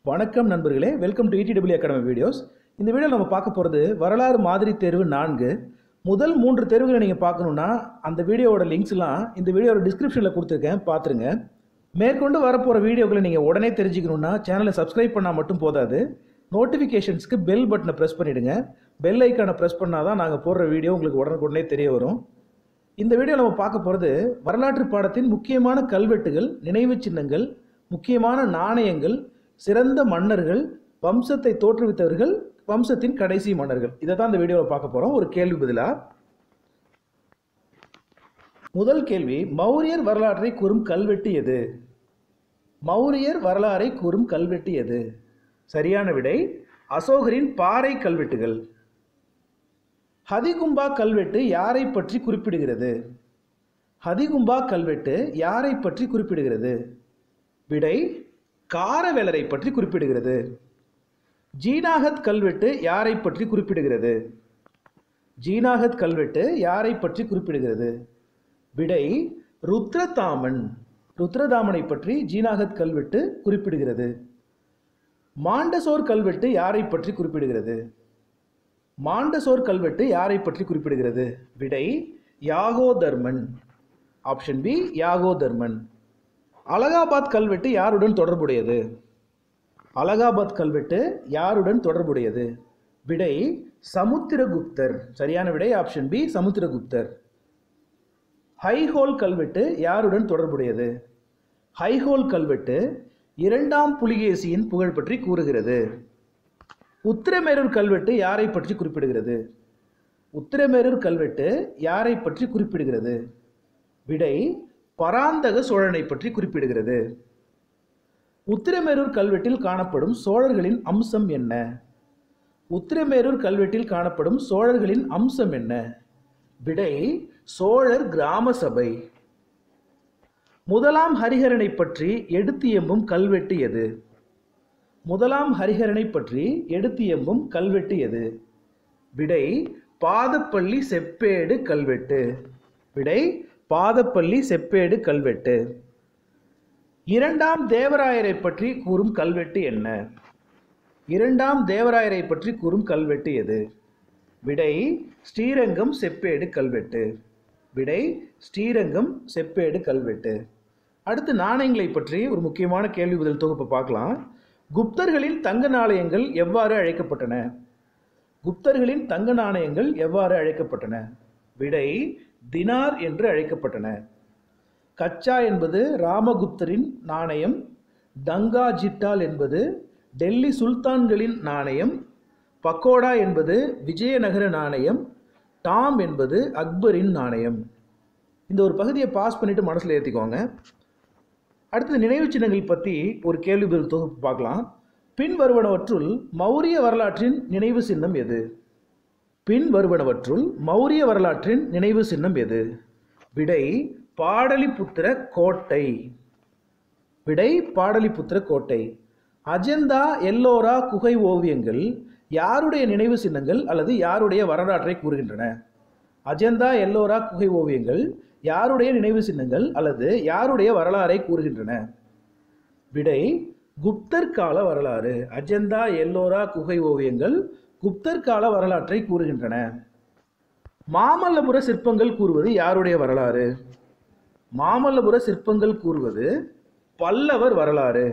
வணக்கம் நண்பர்களே welcome to IDW academy videos இந்த வீடியோ நம்ம பார்க்க போகிறது வரலாறு மாதிரி தேர்வு நான்கு முதல் மூன்று தேர்வுகளை நீங்கள் பார்க்கணுன்னா அந்த வீடியோவோட லிங்க்ஸ்லாம் இந்த வீடியோட டிஸ்கிரிப்ஷனில் கொடுத்துருக்கேன் பார்த்துருங்க மேற்கொண்டு வரப்போகிற வீடியோக்களை நீங்கள் உடனே தெரிஞ்சுக்கணுன்னா சேனலை சப்ஸ்கிரைப் பண்ணால் மட்டும் போதாது நோட்டிஃபிகேஷன்ஸ்க்கு பெல் பட்டனை ப்ரெஸ் பண்ணிவிடுங்க பெல் ஐக்கானை ப்ரெஸ் பண்ணால் தான் நாங்கள் போடுற வீடியோ உங்களுக்கு உடனுக்குடனே தெரிய வரும் இந்த வீடியோ நம்ம பார்க்க போகிறது வரலாற்று பாடத்தின் முக்கியமான கல்வெட்டுகள் நினைவுச் சின்னங்கள் முக்கியமான நாணயங்கள் சிறந்த மன்னர்கள் வம்சத்தை தோற்றுவித்தவர்கள் வம்சத்தின் கடைசி மன்னர்கள் இதை தான் இந்த வீடியோவில் பார்க்க போகிறோம் ஒரு கேள்வி பதிலா முதல் கேள்வி மௌரியர் வரலாற்றை கூறும் கல்வெட்டு எது மௌரியர் வரலாறை கூறும் கல்வெட்டு எது சரியான விடை அசோகரின் பாறை கல்வெட்டுகள் ஹதிகும்பா கல்வெட்டு யாரை பற்றி குறிப்பிடுகிறது ஹதிகும்பா கல்வெட்டு யாரை பற்றி குறிப்பிடுகிறது விடை காரவேலரை பற்றி குறிப்பிடுகிறது ஜீனாகத் கல்வெட்டு யாரை பற்றி குறிப்பிடுகிறது ஜீனாகத் கல்வெட்டு யாரை பற்றி குறிப்பிடுகிறது விடை ருத்ரதாமன் ருத்ரதாமனை பற்றி ஜீனாகத் கல்வெட்டு குறிப்பிடுகிறது மாண்டசோர் கல்வெட்டு யாரை பற்றி குறிப்பிடுகிறது மாண்டசோர் கல்வெட்டு யாரை பற்றி குறிப்பிடுகிறது விடை யாகோதர்மன் ஆப்ஷன் பி யாகோதர்மன் அலகாபாத் கல்வெட்டு யாருடன் தொடர்புடையது அலகாபாத் கல்வெட்டு யாருடன் தொடர்புடையது விடை சமுத்திரகுப்தர் சரியான விடை ஆப்ஷன் பி சமுத்திரகுப்தர் ஹைஹோல் கல்வெட்டு யாருடன் தொடர்புடையது ஹைஹோல் கல்வெட்டு இரண்டாம் புலிகேசியின் புகழ் பற்றி கூறுகிறது உத்திரமேரூர் கல்வெட்டு யாரை பற்றி குறிப்பிடுகிறது உத்திரமேரூர் கல்வெட்டு யாரை பற்றி குறிப்பிடுகிறது விடை பராந்தக சோழனை பற்றி குறிப்பிடுகிறது உத்திரமேரூர் கல்வெட்டில் காணப்படும் சோழர்களின் அம்சம் என்ன உத்திரமேரூர் கல்வெட்டில் காணப்படும் சோழர்களின் அம்சம் என்ன விடை சோழர் கிராம சபை முதலாம் ஹரிஹரனை பற்றி எடுத்து எம்பும் கல்வெட்டு எது முதலாம் ஹரிஹரனை பற்றி எடுத்து எம்பும் கல்வெட்டு எது விடை பாதப்பள்ளி செப்பேடு கல்வெட்டு விடை பாதப்பள்ளி செப்பேடு கல்வெட்டு இரண்டாம் தேவராயரை பற்றி கூறும் கல்வெட்டு என்ன இரண்டாம் தேவராயரை பற்றி கூறும் கல்வெட்டு எது விடை ஸ்ரீரங்கம் செப்பேடு கல்வெட்டு விடை ஸ்ரீரங்கம் செப்பேடு கல்வெட்டு அடுத்து நாணயங்களை பற்றி ஒரு முக்கியமான கேள்வி பதில் தொகுப்பை பார்க்கலாம் குப்தர்களின் தங்க நாணயங்கள் எவ்வாறு அழைக்கப்பட்டன குப்தர்களின் தங்க நாணயங்கள் எவ்வாறு அழைக்கப்பட்டன விடை தினார் என்று அழைக்கப்பட்டன கச்சா என்பது ராமகுப்தரின் நாணயம் டங்கா ஜிட்டால் என்பது டெல்லி சுல்தான்களின் நாணயம் பக்கோடா என்பது விஜயநகர நாணயம் டாம் என்பது அக்பரின் நாணயம் இந்த ஒரு பகுதியை பாஸ் பண்ணிட்டு மனசில் ஏற்றிக்கோங்க அடுத்தது நினைவு சின்னங்கள் பற்றி ஒரு கேள்வி பதில் தொகுப்பு பார்க்கலாம் பின் வருவனவற்றுள் மௌரிய வரலாற்றின் நினைவு சின்னம் எது பின் வருவனவற்றுள் மௌரிய வரலாற்றின் நினைவு சின்னம் எது விடை பாடலிபுத்திர கோட்டை விடை பாடலிபுத்திர கோட்டை அஜந்தா எல்லோரா குகை ஓவியங்கள் யாருடைய நினைவு சின்னங்கள் அல்லது யாருடைய வரலாற்றை கூறுகின்றன அஜந்தா எல்லோரா குகை ஓவியங்கள் யாருடைய நினைவு சின்னங்கள் அல்லது யாருடைய வரலாறை கூறுகின்றன விடை குப்தர் கால வரலாறு அஜந்தா எல்லோரா குகை ஓவியங்கள் குப்தர் கால வரலாற்றை கூறுகின்றன மாமல்லபுர சிற்பங்கள் கூறுவது யாருடைய வரலாறு மாமல்லபுர சிற்பங்கள் கூறுவது பல்லவர் வரலாறு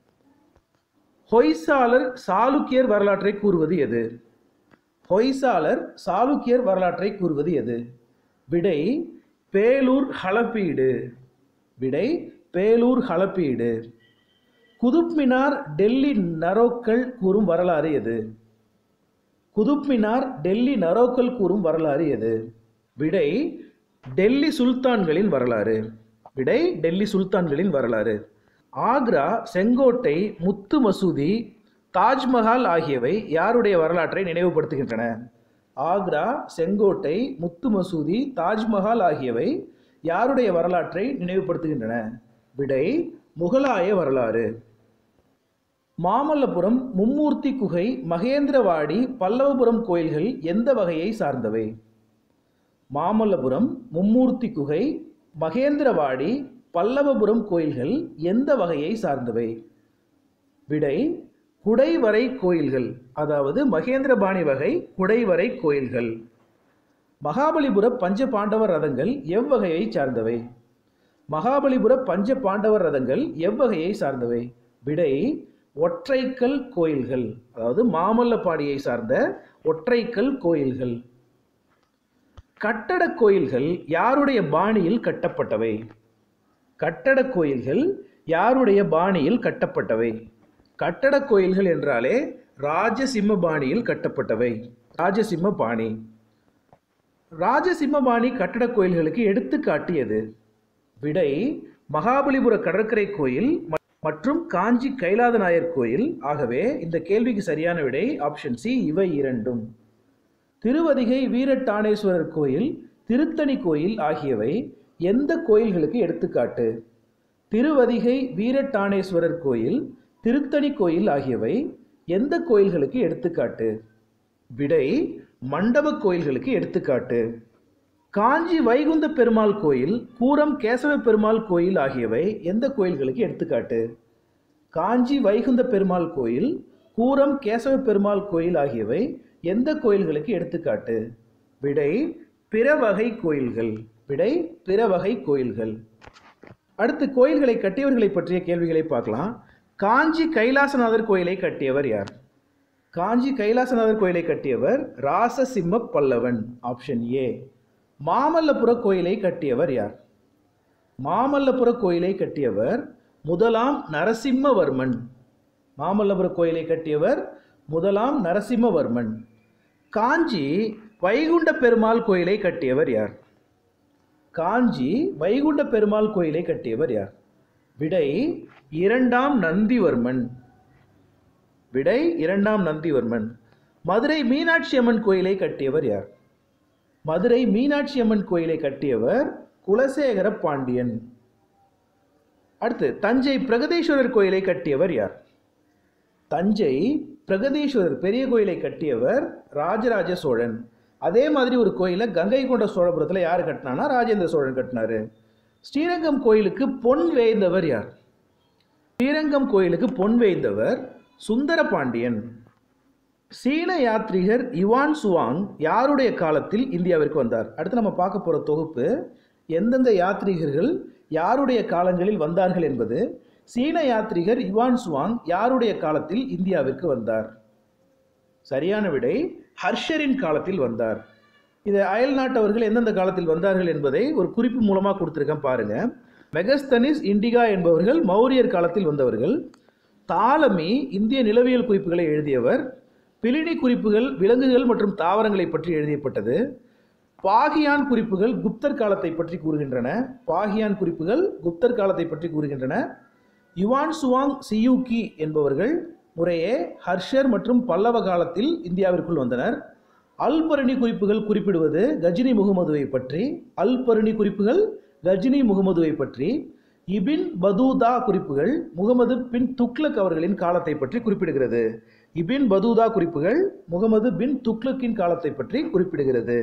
ஹொய்சாலர் சாளுக்கியர் வரலாற்றை கூறுவது எது ஹொய்சாலர் சாளுக்கியர் வரலாற்றை கூறுவது எது விடை பேலூர் ஹலப்பீடு விடை பேலூர் ஹலப்பீடு குதுப் மினார் டெல்லி நரோக்கள் கூறும் வரலாறு எது குதுப் மினார் டெல்லி நரோக்கள் கூறும் வரலாறு எது விடை டெல்லி சுல்தான்களின் வரலாறு விடை டெல்லி சுல்தான்களின் வரலாறு ஆக்ரா செங்கோட்டை முத்து மசூதி தாஜ்மஹால் ஆகியவை யாருடைய வரலாற்றை நினைவுபடுத்துகின்றன ஆக்ரா செங்கோட்டை முத்து மசூதி தாஜ்மஹால் ஆகியவை யாருடைய வரலாற்றை நினைவுபடுத்துகின்றன விடை முகலாய வரலாறு மாமல்லபுரம் மும்மூர்த்தி குகை மகேந்திரவாடி பல்லவபுரம் கோயில்கள் எந்த வகையை சார்ந்தவை மாமல்லபுரம் மும்மூர்த்தி குகை மகேந்திரவாடி பல்லவபுரம் கோயில்கள் எந்த வகையை சார்ந்தவை விடை குடைவரை கோயில்கள் அதாவது மகேந்திரபாணி வகை குடைவரை கோயில்கள் மகாபலிபுர பஞ்ச பாண்டவர் ரதங்கள் எவ்வகையை சார்ந்தவை மகாபலிபுர பஞ்ச பாண்டவர் ரதங்கள் எவ்வகையை சார்ந்தவை விடை ஒற்றைக்கல் கோயில்கள் அதாவது மாமல்லபாடியை சார்ந்த ஒற்றைக்கல் கோயில்கள் கட்டடக் கோயில்கள் யாருடைய பாணியில் கட்டப்பட்டவை கட்டடக் கோயில்கள் யாருடைய பாணியில் கட்டப்பட்டவை கட்டடக் கோயில்கள் என்றாலே ராஜசிம்ம பாணியில் கட்டப்பட்டவை ராஜசிம்ம பாணி ராஜசிம்ம பாணி கட்டடக் கோயில்களுக்கு எடுத்துக்காட்டு எது விடை மகாபலிபுர கடற்கரை கோயில் ம- மற்றும் காஞ்சி கைலாதநாயர் கோயில் ஆகவே இந்த கேள்விக்கு சரியான விடை ஆப்ஷன் சி இவை இரண்டும் திருவதிகை வீரட்டானேஸ்வரர் கோயில் திருத்தணி கோயில் ஆகியவை எந்த கோயில்களுக்கு எடுத்துக்காட்டு திருவதிகை வீரட்டானேஸ்வரர் கோயில் திருத்தணி கோயில் ஆகியவை எந்த கோயில்களுக்கு எடுத்துக்காட்டு விடை மண்டப கோயில்களுக்கு எடுத்துக்காட்டு காஞ்சி வைகுந்த பெருமாள் கோயில் கூரம் கேசவ பெருமாள் கோயில் ஆகியவை எந்த கோயில்களுக்கு எடுத்துக்காட்டு காஞ்சி வைகுந்த பெருமாள் கோயில் கூரம் கேசவ பெருமாள் கோயில் ஆகியவை எந்த கோயில்களுக்கு எடுத்துக்காட்டு விடை பிற வகை கோயில்கள் விடை பிற வகை கோயில்கள் அடுத்து கோயில்களை கட்டியவர்களை பற்றிய கேள்விகளை பார்க்கலாம் காஞ்சி கைலாசநாதர் கோயிலை கட்டியவர் யார் காஞ்சி கைலாசநாதர் கோயிலை கட்டியவர் ராசசிம்ம பல்லவன் ஆப்ஷன் ஏ மாமல்லபுர கோயிலை கட்டியவர் யார் மாமல்லபுர கோயிலை கட்டியவர் முதலாம் நரசிம்மவர்மன் மாமல்லபுர கோயிலை கட்டியவர் முதலாம் நரசிம்மவர்மன் காஞ்சி வைகுண்ட பெருமாள் கோயிலை கட்டியவர் யார் காஞ்சி வைகுண்ட பெருமாள் கோயிலை கட்டியவர் யார் விடை இரண்டாம் நந்திவர்மன் விடை இரண்டாம் நந்திவர்மன் மதுரை மீனாட்சி அம்மன் கோயிலை கட்டியவர் யார் மதுரை மீனாட்சி அம்மன் கோயிலை கட்டியவர் குலசேகர பாண்டியன் அடுத்து தஞ்சை பிரகதீஸ்வரர் கோயிலை கட்டியவர் யார் தஞ்சை பிரகதீஸ்வரர் பெரிய கோயிலை கட்டியவர் ராஜராஜ சோழன் அதே மாதிரி ஒரு கோயிலை கங்கை கொண்ட சோழபுரத்தில் யார் கட்டினானா ராஜேந்திர சோழன் கட்டினாரு ஸ்ரீரங்கம் கோயிலுக்கு பொன் வேய்ந்தவர் யார் ஸ்ரீரங்கம் கோயிலுக்கு பொன் வேய்ந்தவர் சுந்தர பாண்டியன் சீன யாத்ரீகர் யுவான் சுவாங் யாருடைய காலத்தில் இந்தியாவிற்கு வந்தார் அடுத்து நம்ம பார்க்க போகிற தொகுப்பு எந்தெந்த யாத்ரீகர்கள் யாருடைய காலங்களில் வந்தார்கள் என்பது சீன யாத்ரீகர் யுவான் சுவாங் யாருடைய காலத்தில் இந்தியாவிற்கு வந்தார் சரியான விடை ஹர்ஷரின் காலத்தில் வந்தார் இது அயல் நாட்டவர்கள் எந்தெந்த காலத்தில் வந்தார்கள் என்பதை ஒரு குறிப்பு மூலமாக கொடுத்துருக்கேன் பாருங்க மெகஸ்தனிஸ் இண்டிகா என்பவர்கள் மௌரியர் காலத்தில் வந்தவர்கள் தாலமி இந்திய நிலவியல் குறிப்புகளை எழுதியவர் பிலினி குறிப்புகள் விலங்குகள் மற்றும் தாவரங்களை பற்றி எழுதப்பட்டது பாகியான் குறிப்புகள் குப்தர் காலத்தை பற்றி கூறுகின்றன பாகியான் குறிப்புகள் குப்தர் காலத்தை பற்றி கூறுகின்றன யுவான் சுவாங் சியூகி என்பவர்கள் முறையே ஹர்ஷர் மற்றும் பல்லவ காலத்தில் இந்தியாவிற்குள் வந்தனர் அல்பரணி குறிப்புகள் குறிப்பிடுவது கஜினி முகமதுவை பற்றி அல்பரணி குறிப்புகள் கஜினி முகமதுவை பற்றி இபின் பதூதா குறிப்புகள் முகமது பின் துக்ளக் அவர்களின் காலத்தை பற்றி குறிப்பிடுகிறது இபின் பதூதா குறிப்புகள் முகமது பின் துக்ளக்கின் காலத்தை பற்றி குறிப்பிடுகிறது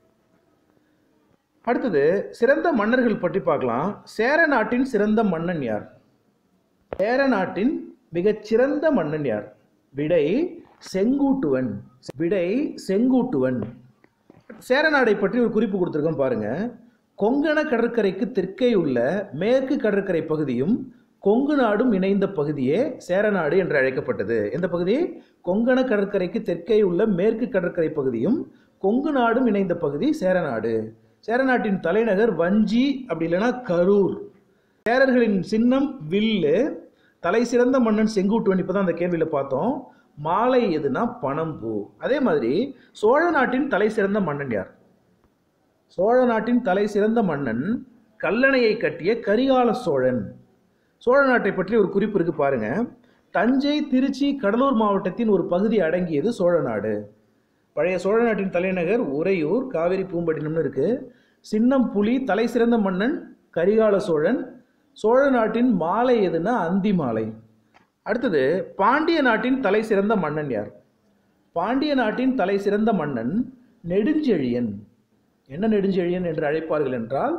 அடுத்தது சிறந்த மன்னர்கள் பற்றி பார்க்கலாம் சேர நாட்டின் சிறந்த மன்னன் யார் சேர நாட்டின் மிகச் சிறந்த மன்னன் யார் விடை செங்கூட்டுவன் விடை செங்கூட்டுவன் சேரநாடை பற்றி ஒரு குறிப்பு கொடுத்துருக்கோம் பாருங்க கொங்கண கடற்கரைக்கு தெற்கே உள்ள மேற்கு கடற்கரை பகுதியும் கொங்கு நாடும் இணைந்த பகுதியே சேரநாடு என்று அழைக்கப்பட்டது எந்த பகுதி கொங்கண கடற்கரைக்கு தெற்கே உள்ள மேற்கு கடற்கரை பகுதியும் கொங்கு நாடும் இணைந்த பகுதி சேரநாடு சேரநாட்டின் தலைநகர் வஞ்சி அப்படி இல்லைன்னா கரூர் சேரர்களின் சின்னம் வில்லு தலை சிறந்த மன்னன் செங்கூட்டுவன் இப்போ தான் அந்த கேள்வியில் பார்த்தோம் மாலை எதுனா பனம்பூ அதே மாதிரி சோழ நாட்டின் தலை சிறந்த மன்னன் யார் சோழ நாட்டின் தலை சிறந்த மன்னன் கல்லணையை கட்டிய கரிகால சோழன் சோழ நாட்டை பற்றி ஒரு குறிப்பு இருக்கு பாருங்க தஞ்சை திருச்சி கடலூர் மாவட்டத்தின் ஒரு பகுதி அடங்கியது சோழ நாடு பழைய சோழ நாட்டின் தலைநகர் உறையூர் காவிரி பூம்பட்டினம்னு இருக்கு சின்னம் புலி தலை சிறந்த மன்னன் கரிகால சோழன் சோழ நாட்டின் மாலை எதுனா அந்தி மாலை அடுத்தது பாண்டிய நாட்டின் தலை சிறந்த மன்னன் யார் பாண்டிய நாட்டின் தலை சிறந்த மன்னன் நெடுஞ்செழியன் என்ன நெடுஞ்செழியன் என்று அழைப்பார்கள் என்றால்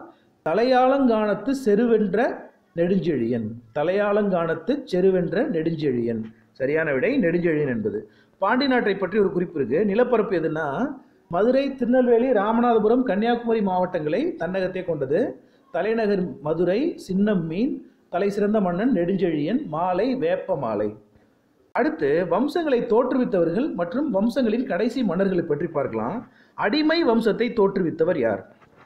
தலையாலங்கானத்து செருவென்ற நெடுஞ்செழியன் தலையாலங்கானத்து செருவென்ற நெடுஞ்செழியன் சரியான விடை நெடுஞ்செழியன் என்பது பாண்டி நாட்டை பற்றி ஒரு குறிப்பு இருக்கு நிலப்பரப்பு எதுன்னா மதுரை திருநெல்வேலி ராமநாதபுரம் கன்னியாகுமரி மாவட்டங்களை தன்னகத்தே கொண்டது தலைநகர் மதுரை சின்னம் மீன் தலை சிறந்த மன்னன் நெடுஞ்செழியன் மாலை வேப்ப மாலை அடுத்து வம்சங்களை தோற்றுவித்தவர்கள் மற்றும் வம்சங்களின் கடைசி மன்னர்களை பற்றி பார்க்கலாம் அடிமை வம்சத்தை தோற்றுவித்தவர் யார்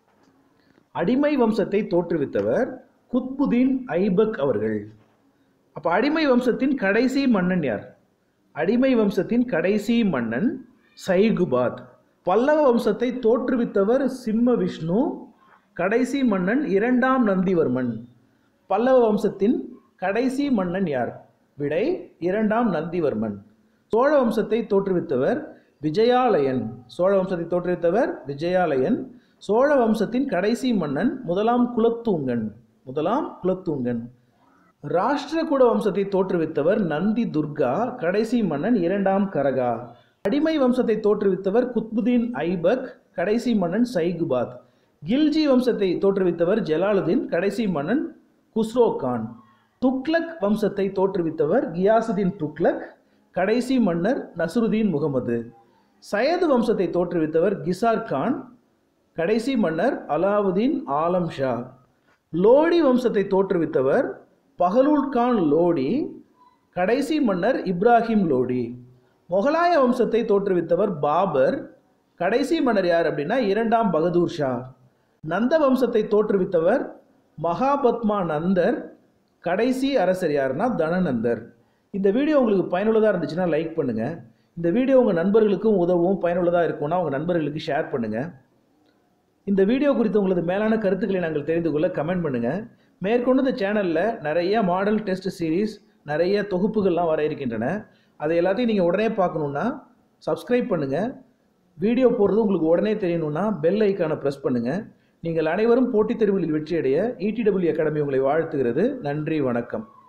அடிமை வம்சத்தை தோற்றுவித்தவர் குத்புதீன் ஐபக் அவர்கள் அப்ப அடிமை வம்சத்தின் கடைசி மன்னன் யார் அடிமை வம்சத்தின் கடைசி மன்னன் சைகுபாத் பல்லவ வம்சத்தை தோற்றுவித்தவர் சிம்ம விஷ்ணு கடைசி மன்னன் இரண்டாம் நந்திவர்மன் பல்லவ வம்சத்தின் கடைசி மன்னன் யார் விடை இரண்டாம் நந்திவர்மன் சோழ வம்சத்தை தோற்றுவித்தவர் விஜயாலயன் சோழ வம்சத்தை தோற்றுவித்தவர் விஜயாலயன் சோழ வம்சத்தின் கடைசி மன்னன் முதலாம் குலத்தூங்கன் முதலாம் குலத்தூங்கன் ராஷ்டிரகூட வம்சத்தை தோற்றுவித்தவர் நந்தி துர்கா கடைசி மன்னன் இரண்டாம் கரகா அடிமை வம்சத்தை தோற்றுவித்தவர் குத்புதீன் ஐபக் கடைசி மன்னன் சைகுபாத் கில்ஜி வம்சத்தை தோற்றுவித்தவர் ஜலாலுதீன் கடைசி மன்னன் குஸ்ரோ கான் துக்ளக் வம்சத்தை தோற்றுவித்தவர் கியாசுதீன் துக்ளக் கடைசி மன்னர் நசுருதீன் முகமது சயது வம்சத்தை தோற்றுவித்தவர் கிசார் கான் கடைசி மன்னர் அலாவுதீன் ஆலம் ஷா லோடி வம்சத்தை தோற்றுவித்தவர் பஹலூல் கான் லோடி கடைசி மன்னர் இப்ராஹிம் லோடி முகலாய வம்சத்தை தோற்றுவித்தவர் பாபர் கடைசி மன்னர் யார் அப்படின்னா இரண்டாம் பகதூர் ஷா நந்த வம்சத்தை தோற்றுவித்தவர் மகாபத்மா நந்தர் கடைசி அரசர் யாருன்னா தனநந்தர் இந்த வீடியோ உங்களுக்கு பயனுள்ளதாக இருந்துச்சுன்னா லைக் பண்ணுங்கள் இந்த வீடியோ உங்கள் நண்பர்களுக்கும் உதவும் பயனுள்ளதாக இருக்கும்னா உங்கள் நண்பர்களுக்கு ஷேர் பண்ணுங்கள் இந்த வீடியோ குறித்து உங்களது மேலான கருத்துக்களை நாங்கள் தெரிந்து கொள்ள கமெண்ட் பண்ணுங்கள் மேற்கொண்டு இந்த சேனலில் நிறைய மாடல் டெஸ்ட் சீரீஸ் நிறைய தொகுப்புகள்லாம் வர இருக்கின்றன அதை எல்லாத்தையும் நீங்கள் உடனே பார்க்கணுன்னா சப்ஸ்கிரைப் பண்ணுங்கள் வீடியோ போடுறது உங்களுக்கு உடனே தெரியணும்னா பெல் ஐக்கானை ப்ரெஸ் பண்ணுங்கள் நீங்கள் அனைவரும் போட்டித் தேர்வுகளில் வெற்றியடைய இடிடபிள்யூ அகாடமி உங்களை வாழ்த்துகிறது நன்றி வணக்கம்